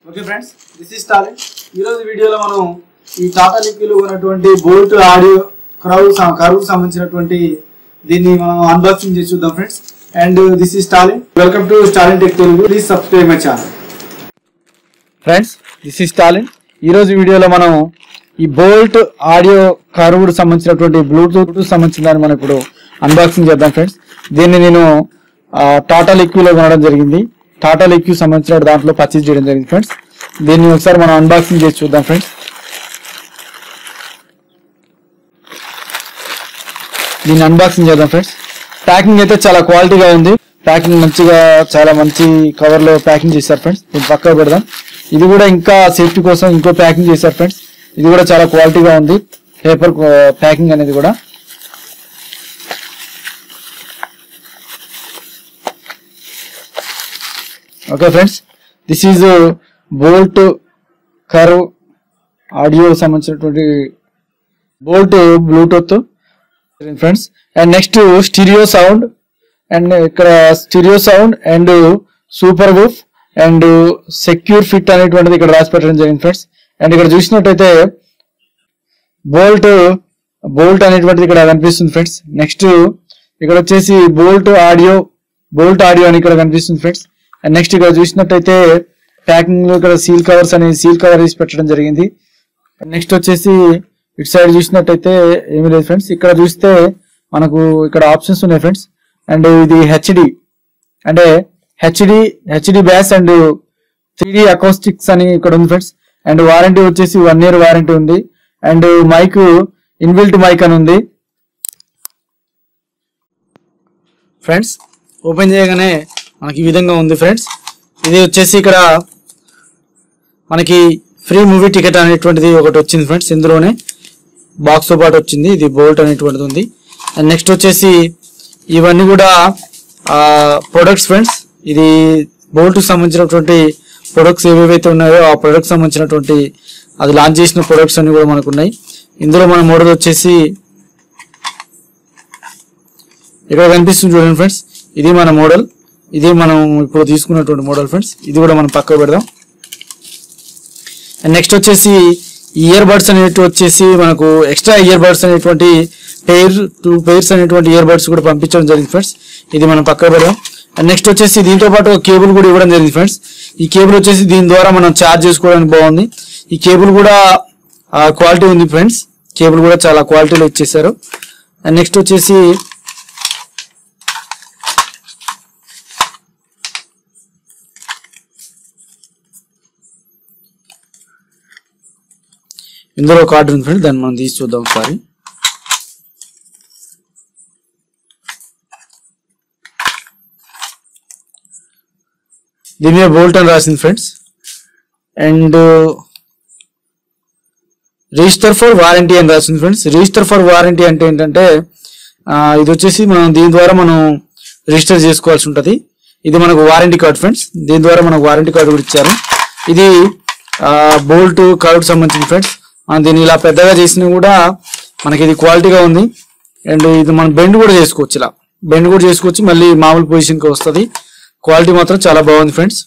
okay friends this is Talent ఈరోజు వీడియోలో మనం ఈ టాటా లిక్విలో ఉన్నటువంటి బోల్ట్ ఆడియో క్రౌ కరువు సంబంధించినటువంటి దీన్ని మనం అన్బాక్సింగ్ చేసి చూద్దాం friends and this is Talent welcome to Talent Tech Telugu please subscribe my channel friends this is Talent ఈరోజు వీడియోలో మనం ఈ బోల్ట్ ఆడియో కరువుడు సంబంధించినటువంటి బ్లూటూత్ సంబంధించిన దాన్ని మనం ఇప్పుడు అన్బాక్సింగ్ చేద్దాం ఫ్రెండ్స్ దీన్ని నేను ఆ, టాటా లిక్విలో కొనడం జరిగింది టాటా లిక్యూ సంబంధించిన దాంట్లో పర్చేజ్ చేయడం జరిగింది ఫ్రెండ్స్ దీన్ని ఒకసారి మనం అన్బాక్సింగ్ చేసి చూద్దాం ఫ్రెండ్స్ దీన్ని అన్బాక్సింగ్ చేద్దాం ఫ్రెండ్స్ ప్యాకింగ్ అయితే చాలా క్వాలిటీగా ఉంది ప్యాకింగ్ మంచిగా చాలా మంచి కవర్ లో ప్యాకింగ్ చేశారు ఫ్రెండ్స్ దీన్ని పక్కకు పెడదాం ఇది కూడా ఇంకా సేఫ్టీ కోసం ఇంకో ప్యాకింగ్ చేశారు ఫ్రెండ్స్ ఇది కూడా చాలా క్వాలిటీగా ఉంది పేపర్ ప్యాకింగ్ అనేది కూడా okay friends this is Boult curve audio సంబంధించినటువంటి Boult bluetooth friends and next stereo sound and ఇక్కడ స్టీరియో సౌండ్ అండ్ సూపర్ బూఫ్ అండ్ సెక్యూర్ ఫిట్ అనేటువంటిది ఇక్కడ రాసి పెట్టడం జరిగింది ఫ్రెండ్స్ అండ్ ఇక్కడ చూసినట్టయితే బోల్ట్ బోల్ట్ అనేటువంటిది ఇక్కడ కనిపిస్తుంది ఫ్రెండ్స్ నెక్స్ట్ ఇక్కడ వచ్చేసి బోల్ట్ ఆడియో బోల్ట్ ఆడియో అని ఇక్కడ కనిపిస్తుంది ఫ్రెండ్స్ అండ్ నెక్స్ట్ ఇక్కడ చూసినట్టయితే ప్యాకింగ్ లో ఇక్కడ సీల్ కవర్స్ అనేది సీల్ కవర్ వేసి పెట్టడం జరిగింది నెక్స్ట్ వచ్చేసి ఇటు సైడ్ చూసినట్టయితే ఏమీ లేదు ఫ్రెండ్స్ ఇక్కడ చూస్తే మనకు ఇక్కడ ఆప్షన్స్ ఉన్నాయి ఫ్రెండ్స్ అండ్ ఇది హెచ్డి అంటే HD HD bass and three D acoustics అని ఇక్కడ ఉంది ఫ్రెండ్స్ అండ్ వారంటీ వచ్చేసి వన్ ఇయర్ వారంటీ ఉంది అండ్ మైక్ ఇన్బిల్ట్ మైక్ అని ఉంది ఫ్రెండ్స్ ఓపెన్ చేయగానే మనకి ఈ విధంగా ఉంది ఫ్రెండ్స్ ఇది వచ్చేసి ఇక్కడ మనకి ఫ్రీ మూవీ టికెట్ అనేటువంటిది ఒకటి వచ్చింది ఫ్రెండ్స్ ఇందులోనే బాక్స్ తో పాటు వచ్చింది ఇది బోల్ట్ అనేటువంటిది ఉంది అండ్ నెక్స్ట్ వచ్చేసి ఇవన్నీ కూడా ప్రొడక్ట్స్ ఫ్రెండ్స్ ఇది బోల్ట్ సంబంధించినటువంటి ప్రొడక్ట్స్ ఏవేవైతే ఉన్నాయో ఆ ప్రొడక్ట్స్ సంబంధించినటువంటి అది లాంచ్ చేసిన ప్రొడక్ట్స్ అన్ని కూడా మనకు ఉన్నాయి ఇందులో మన మోడల్ వచ్చేసి ఇక్కడ కనిపిస్తుంది చూడండి ఫ్రెండ్స్ ఇది మన మోడల్ ఇది మనం ఇప్పుడు తీసుకున్నటువంటి మోడల్ ఫ్రెండ్స్ ఇది కూడా మనం పక్కకు పెడదాం అండ్ నెక్స్ట్ వచ్చేసి ఇయర్ బడ్స్ అనేటి వచ్చేసి మనకు ఎక్స్ట్రా ఇయర్ బడ్స్ అనేటువంటి పెయిర్ టూ పెయిర్స్ అనేటువంటి ఇయర్ బడ్స్ కూడా పంపించడం జరిగింది ఫ్రెండ్స్ ఇది మనం పక్కకు పెడదాం అండ్ నెక్స్ట్ వచ్చేసి దీంతో పాటు ఒక కేబుల్ కూడా ఇవ్వడం జరిగింది ఫ్రెండ్స్ ఈ కేబుల్ వచ్చేసి దీని ద్వారా మనం ఛార్జ్ చేసుకోవడానికి బాగుంది ఈ కేబుల్ కూడా క్వాలిటీ ఉంది ఫ్రెండ్స్ కేబుల్ కూడా చాలా క్వాలిటీలో ఇచ్చేసారు అండ్ నెక్స్ట్ వచ్చేసి ఇందులో ఒక కార్డు ఉంది ఫ్రెండ్స్ దాన్ని మనం తీసి చూద్దాం ఒకసారి దీని మీద బోల్ట్ అని రాసింది friends and register for warranty అని రాసింది ఫ్రెండ్స్ రిజిస్టర్ ఫర్ వారంటీ అంటే ఏంటంటే ఆ, ఇది వచ్చేసి మనం దీని ద్వారా మనం రిజిస్టర్ చేసుకోవాల్సి ఉంటుంది ఇది మనకు వారంటీ కార్డ్ ఫ్రెండ్స్ దీని ద్వారా మనకు వారంటీ కార్డు కూడా ఇచ్చారు ఇది బోల్ట్ కార్డు సంబంధించిన ఫ్రెండ్స్ మనం దీన్ని ఇలా పెద్దగా చేసినా కూడా మనకి ఇది క్వాలిటీగా ఉంది అండ్ ఇది మనం బెండ్ కూడా చేసుకోవచ్చు ఇలా బెండ్ కూడా చేసుకోవచ్చు మళ్ళీ మామూలు పొజిషన్కి వస్తుంది క్వాలిటీ మాత్రం చాలా బాగుంది ఫ్రెండ్స్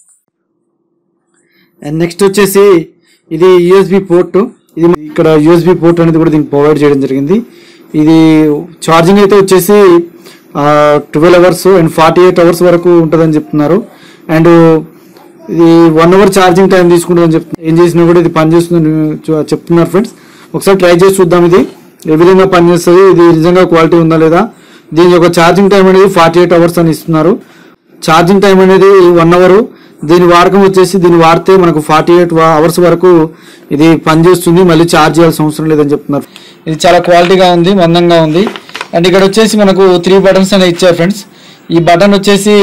అండ్ నెక్స్ట్ వచ్చేసి ఇది యూఎస్బి పోర్ట్ ఇది ఇక్కడ యూఎస్బి పోర్ట్ అనేది కూడా దీనికి ప్రొవైడ్ చేయడం జరిగింది ఇది ఛార్జింగ్ అయితే వచ్చేసి twelve hours and forty eight hours వరకు ఉంటుందని చెప్తున్నారు అండ్ ఇది వన్ అవర్ ఛార్జింగ్ టైం తీసుకుంటుందని చెప్తున్నారు ఏం చేసినా కూడా ఇది పనిచేస్తుందని చూ- చెప్తున్నారు ఫ్రెండ్స్ ఒకసారి ట్రై చేసి చూద్దాం ఇది ఏ విధంగా పనిచేస్తుంది ఇది నిజంగా క్వాలిటీ ఉందా లేదా దీని యొక్క ఛార్జింగ్ టైం అనేది ఫార్టీ ఎయిట్ అవర్స్ అని ఇస్తున్నారు ఛార్జింగ్ టైం అనేది వన్ అవర్ దీని వాడకం వచ్చేసి దీన్ని వాడితే మనకు ఫార్టీ ఎయిట్ అవర్స్ వరకు ఇది పనిచేస్తుంది మళ్ళీ ఛార్జ్ చేయాల్సిన అవసరం లేదని చెప్తున్నారు ఇది చాలా క్వాలిటీగా ఉంది మందంగా ఉంది అండ్ ఇక్కడ వచ్చేసి మనకు త్రీ బటన్స్ అనేవి ఇచ్చారు ఫ్రెండ్స్ ఈ బటన్ వచ్చేసి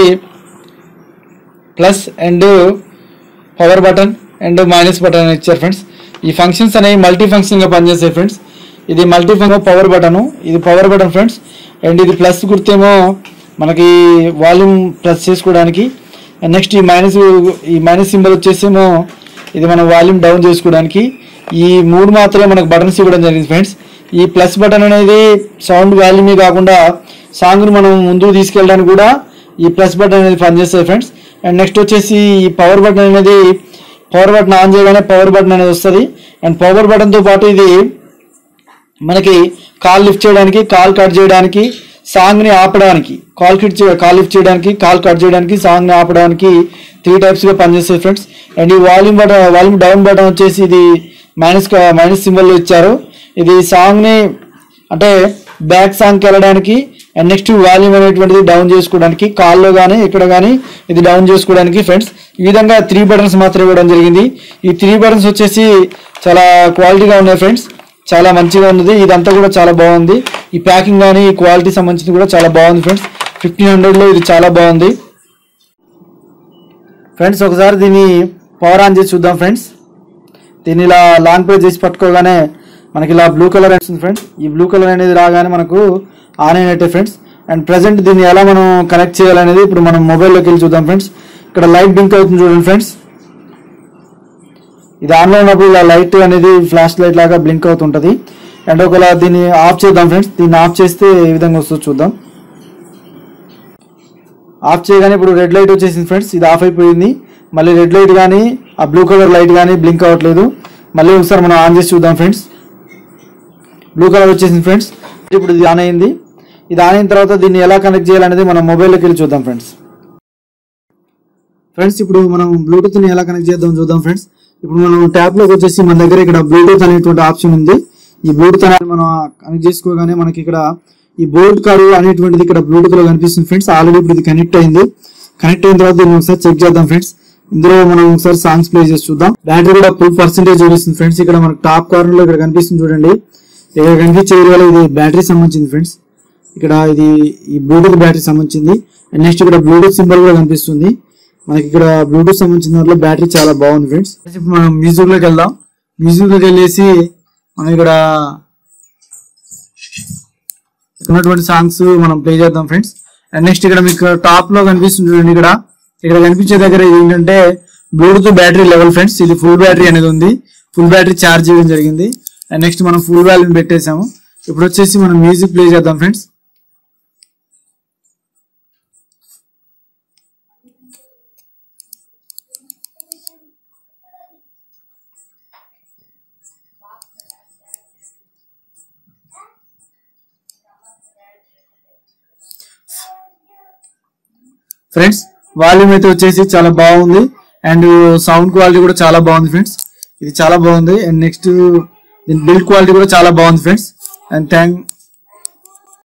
plus and power button and minus button అని ఇచ్చారు ఫ్రెండ్స్ ఈ ఫంక్షన్స్ అనేవి మల్టీ ఫంక్షన్ గా పనిచేస్తాయి ఫ్రెండ్స్ ఇది మల్టీ ఫంక్షన్ పవర్ బటన్ ఇది పవర్ బటన్ ఫ్రెండ్స్ అండ్ ఇది ప్లస్ గుర్తేమో మనకి వాల్యూమ్ ప్లస్ చేసుకోవడానికి అండ్ నెక్స్ట్ ఈ మైనస్ ఈ మైనస్ సింబల్ వచ్చేసేమో ఇది మనం వాల్యూమ్ డౌన్ చేసుకోవడానికి ఈ మూడు మాత్రమే మనకు బటన్స్ ఇవ్వడం జరిగింది ఫ్రెండ్స్ ఈ ప్లస్ బటన్ అనేది సౌండ్ వాల్యూమే కాకుండా సాంగ్ని మనం ముందుకు తీసుకెళ్ళడానికి కూడా ఈ ప్లస్ బటన్ అనేది పనిచేస్తుంది ఫ్రెండ్స్ అండ్ నెక్స్ట్ వచ్చేసి ఈ పవర్ బటన్ అనేది పవర్ బటన్ ఆన్ చేయగానే పవర్ బటన్ అనేది వస్తుంది అండ్ పవర్ బటన్తో పాటు ఇది మనకి కాల్ లిఫ్ట్ చేయడానికి కాల్ కట్ చేయడానికి సాంగ్ని ఆపడానికి కాల్ కిట్ చే కాల్ లిఫ్ట్ చేయడానికి కాల్ కట్ చేయడానికి సాంగ్ని ఆపడానికి త్రీ టైప్స్గా పనిచేస్తాయి ఫ్రెండ్స్ అండ్ ఈ volume button volume down button వచ్చేసి ఇది మైనస్ మైనస్ సింబల్ ఇచ్చారు ఇది సాంగ్ని అంటే బ్యాక్ సాంగ్కి వెళ్ళడానికి అండ్ నెక్స్ట్ వాల్యూమ్ అనేటువంటిది డౌన్ చేసుకోవడానికి కాల్లో కానీ ఇక్కడ కానీ ఇది డౌన్ చేసుకోవడానికి ఫ్రెండ్స్ ఈ విధంగా త్రీ బటన్స్ మాత్రం ఇవ్వడం జరిగింది ఈ త్రీ బటన్స్ వచ్చేసి చాలా క్వాలిటీగా ఉన్నాయి ఫ్రెండ్స్ చాలా మంచిగా ఉంది ఇదంతా కూడా చాలా బాగుంది ఈ ప్యాకింగ్ కానీ ఈ క్వాలిటీ సంబంధించింది కూడా చాలా బాగుంది ఫ్రెండ్స్ ఫిఫ్టీన్ హండ్రెడ్లో ఇది చాలా బాగుంది ఫ్రెండ్స్ ఒకసారి దీన్ని పవర్ ఆన్ చేసి చూద్దాం ఫ్రెండ్స్ దీన్ని ఇలా లాంగ్ ప్రెస్ చేసి పట్టుకోగానే మనకి ఇలా బ్లూ కలర్ వస్తుంది ఫ్రెండ్స్ ఈ బ్లూ కలర్ అనేది రాగానే మనకు ఆన్ అయినట్టే ఫ్రెండ్స్ అండ్ ప్రజెంట్ దీన్ని ఎలా మనం కనెక్ట్ చేయాలనేది ఇప్పుడు మనం మొబైల్లోకి వెళ్ళి చూద్దాం ఫ్రెండ్స్ ఇక్కడ లైట్ బ్లింక్ అవుతుంది చూడండి ఫ్రెండ్స్ ఇది ఆన్లో ఉన్నప్పుడు ఇలా లైట్ అనేది ఫ్లాష్ లైట్ లాగా బ్లింక్ అవుతుంటది అండ్ ఒకవేళ దీన్ని ఆఫ్ చేద్దాం ఫ్రెండ్స్ దీన్ని ఆఫ్ చేస్తే ఏ విధంగా వస్తుందో చూద్దాం ఆఫ్ చేయగానే ఇప్పుడు రెడ్ లైట్ వచ్చేసింది ఫ్రెండ్స్ ఇది ఆఫ్ అయిపోయింది మళ్ళీ రెడ్ లైట్ కానీ ఆ బ్లూ కలర్ లైట్ కానీ బ్లింక్ అవ్వట్లేదు మళ్ళీ ఒకసారి మనం ఆన్ చేసి చూద్దాం ఫ్రెండ్స్ బ్లూ కలర్ వచ్చేసింది ఫ్రెండ్స్ ఇప్పుడు ఇది ఆన్ అయింది ఇది ఆన్ అయిన తర్వాత దీన్ని ఎలా కనెక్ట్ చేయాలనేది మనం మొబైల్లోకి వెళ్ళి చూద్దాం ఫ్రెండ్స్ ఫ్రెండ్స్ ఇప్పుడు మనం బ్లూటూత్ని ఎలా కనెక్ట్ చేద్దాం చూద్దాం ఫ్రెండ్స్ ఇప్పుడు మనం ట్యాబ్ లోకి వచ్చేసి మన దగ్గర ఇక్కడ బ్లూటూత్ అనేటువంటి ఆప్షన్ ఉంది ఈ బ్లూటూత్ అనేది మనం కనెక్ట్ చేసుకోగానే మనకి ఇక్కడ ఈ బోల్ట్ కారు అనేటువంటిది ఇక్కడ బ్లూటూత్ లో కనిపిస్తుంది ఫ్రెండ్స్ ఆల్రెడీ ఇప్పుడు ఇది కనెక్ట్ అయింది కనెక్ట్ అయిన తర్వాత దీన్ని ఒకసారి చెక్ చేద్దాం ఫ్రెండ్స్ ఇందులో మనం ఒకసారి సాంగ్స్ ప్లే చేసి చూద్దాం బ్యాటరీ కూడా ఫుల్ పర్సెంటేజ్ చూపిస్తుంది ఫ్రెండ్స్ ఇక్కడ మనకు టాప్ కార్నర్ లో ఇక్కడ కనిపిస్తుంది చూడండి ఇక్కడ కనిపించే ఏరియాలో ఇది బ్యాటరీ సంబంధించింది ఫ్రెండ్స్ ఇక్కడ ఇది ఈ బ్లూటూత్ బ్యాటరీ సంబంధించింది అండ్ నెక్స్ట్ ఇక్కడ బ్లూటూత్ సింబల్ కూడా కనిపిస్తుంది మనకి ఇక్కడ బ్లూటూత్ సంబంధించిన దాంట్లో బ్యాటరీ చాలా బాగుంది ఫ్రెండ్స్ ఇప్పుడు మనం మ్యూజిక్ లోకి వెళ్దాం మ్యూజిక్ లోకి వెళ్ళేసి మనం ఇక్కడ ఉన్నటువంటి సాంగ్స్ మనం ప్లే చేద్దాం ఫ్రెండ్స్ అండ్ నెక్స్ట్ ఇక్కడ మీకు టాప్ లో కనిపిస్తుంది చూడండి ఇక్కడ ఇక్కడ కనిపించే దగ్గర ఇది ఏంటంటే బ్లూటూత్ బ్యాటరీ లెవెల్ ఫ్రెండ్స్ ఇది ఫుల్ బ్యాటరీ అనేది ఉంది ఫుల్ బ్యాటరీ ఛార్జ్ చేయడం జరిగింది అండ్ నెక్స్ట్ మనం ఫుల్ వాల్యూమ్ పెట్టేసాము ఇప్పుడు వచ్చేసి మనం మ్యూజిక్ ప్లే చేద్దాం ఫ్రెండ్స్ ఫ్రెండ్స్ వాల్యూమ్ అయితే వచ్చేసి చాలా బాగుంది అండ్ సౌండ్ క్వాలిటీ కూడా చాలా బాగుంది ఫ్రెండ్స్ ఇది చాలా బాగుంది అండ్ నెక్స్ట్ దీని బిల్డ్ క్వాలిటీ కూడా చాలా బాగుంది ఫ్రెండ్స్ అండ్ థ్యాంక్